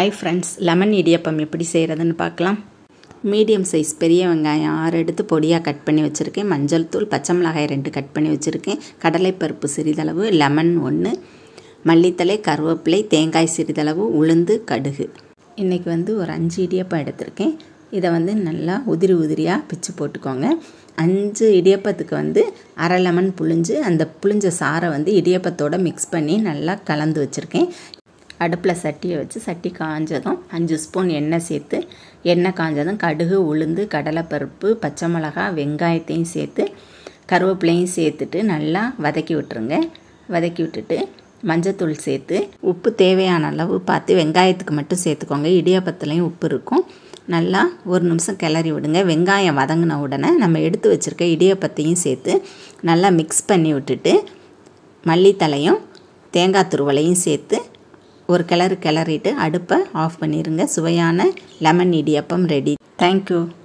hi friends lemon idiyappam எப்படி செய்கிறதுன்னு பார்க்கலாம் மீடியம் சைஸ் பெரிய வெங்காயம் ஆறு எடுத்து பொடியாக கட் பண்ணி வச்சுருக்கேன் மஞ்சள் தூள் பச்சை மிளகாய் ரெண்டு கட் பண்ணி வச்சுருக்கேன் கடலைப்பருப்பு சிறிதளவு லெமன் ஒன்று மல்லித்தலை கருவேப்பிலை தேங்காய் சிறிதளவு உளுந்து கடுகு இன்றைக்கி வந்து ஒரு அஞ்சு இடியப்பம் எடுத்திருக்கேன் இதை வந்து நல்லா உதிரி உதிரியாக பிச்சு போட்டுக்கோங்க அஞ்சு இடியப்பத்துக்கு வந்து அரை லெமன் புழிஞ்சு அந்த புளிஞ்ச சாரை வந்து இடியப்பத்தோடு மிக்ஸ் பண்ணி நல்லா கலந்து வச்சுருக்கேன் அடுப்பில் சட்டியை வச்சு சட்டி காஞ்சதும் அஞ்சு ஸ்பூன் எண்ணெய் சேர்த்து எண்ணெய் காஞ்சதும் கடுகு உளுந்து கடலைப்பருப்பு பச்சை மிளகா வெங்காயத்தையும் சேர்த்து கருவேப்பிலையும் சேர்த்துட்டு நல்லா வதக்கி விட்டுருங்க வதக்கி விட்டுட்டு மஞ்சத்தூள் சேர்த்து உப்பு தேவையான அளவு பார்த்து வெங்காயத்துக்கு மட்டும் சேர்த்துக்கோங்க இடியாப்பத்துலேயும் உப்பு இருக்கும் நல்லா ஒரு நிமிஷம் கிளறி விடுங்க வெங்காயம் வதங்கின உடனே நம்ம எடுத்து வச்சுருக்க இடியப்பத்தையும் சேர்த்து நல்லா மிக்ஸ் பண்ணி விட்டுட்டு மல்லித்தலையும் தேங்காய் துருவலையும் சேர்த்து ஒரு கிளறு கிளறிட்டு அடுப்பை ஆஃப் பண்ணிடுங்க சுவையான லெமன் இடியப்பம் ரெடி தேங்க்யூ